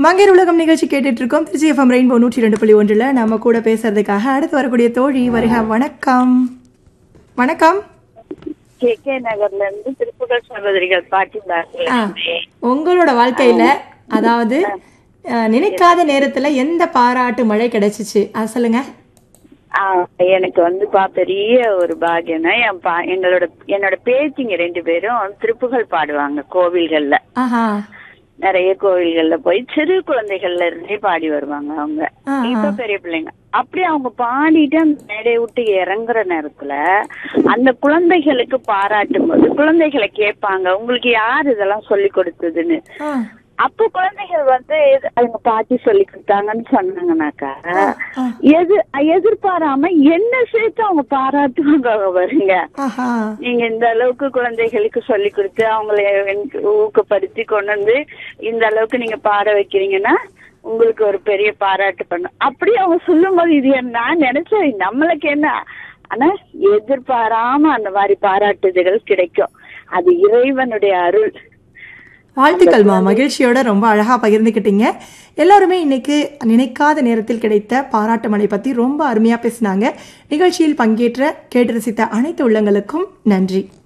மங்கையர் உலகம் நிகழ்ச்சி கேட்டுட்டு இருக்கோம் திருச்சி எஃப்எம் ரெயின்போ நூற்றி ரெண்டு புள்ளி ஒன்றில் நம்ம கூட பேசுறதுக்காக அடுத்து வரக்கூடிய தோழி வருக வணக்கம் வணக்கம் கே கே நகர்ல இருந்து திருப்புகழ் சகோதரிகள் பாட்டி ஆ, உங்களோட வாழ்க்கையில அதாவது அஹ், நினைக்காத நேரத்துல எந்த பாராட்டு மழை கிடைச்சிச்சு அது சொல்லுங்க எனக்கு வந்துப்பா பெரிய ஒரு பாக்கியம்னா என் பா எங்களோட என்னோட பேத்திங்க ரெண்டு பேரும் திருப்புகழ் பாடுவாங்க கோவில்கள்ல ஆஹா நிறைய கோவில்கள்ல போய் சிறு குழந்தைகள்ல இருந்தே பாடி வருவாங்க அவங்க ஆ, ஆ. இப்ப பெரிய பிள்ளைங்க அப்படி அவங்க பாடிட்டு அந்த மேடையை விட்டு இறங்குற நேரத்துல அந்த குழந்தைகளுக்கு பாராட்டும் போது குழந்தைகளை கேட்பாங்க உங்களுக்கு யார் இதெல்லாம் சொல்லி கொடுத்ததுன்னு ஆ, அப்போ குழந்தைகள் வந்து எது- அவங்க பாட்டி சொல்லி கொடுத்தாங்கன்னு சொன்னாங்கனாக்கா ஆ. எது எதிர்பாராம என்ன சேர்த்து அவங்க பாராட்டுவாங்க அவங்க வருங்க ஆஹா நீங்க இந்த அளவுக்கு குழந்தைகளுக்கு சொல்லி கொடுத்து அவங்கள எனக்கு ஊக்கப்படுத்தி கொண்டு வந்து இந்த அளவுக்கு நீங்க பாட வைக்கிறீங்கன்னா உங்களுக்கு ஒரு பெரிய பாராட்டு பண்ணும் அப்படி அவங்க சொல்லும் போது இது என்ன- நான் நினைச்சேன் நம்மளுக்கு என்ன ஆனா எதிர்பாராம அந்த மாதிரி பாராட்டுதல்கள் கிடைக்கும் அது இறைவனுடைய அருள் வாழ்த்துக்கள்மா மகிழ்ச்சியோட ரொம்ப அழகா பகிர்ந்துக்கிட்டீங்க எல்லாருமே இன்னைக்கு நினைக்காத நேரத்தில் கிடைத்த பாராட்டு மழை பத்தி ரொம்ப அருமையா பேசினாங்க நிகழ்ச்சியில் பங்கேற்ற கேட்டு ரசித்த அனைத்து உள்ளங்களுக்கும் நன்றி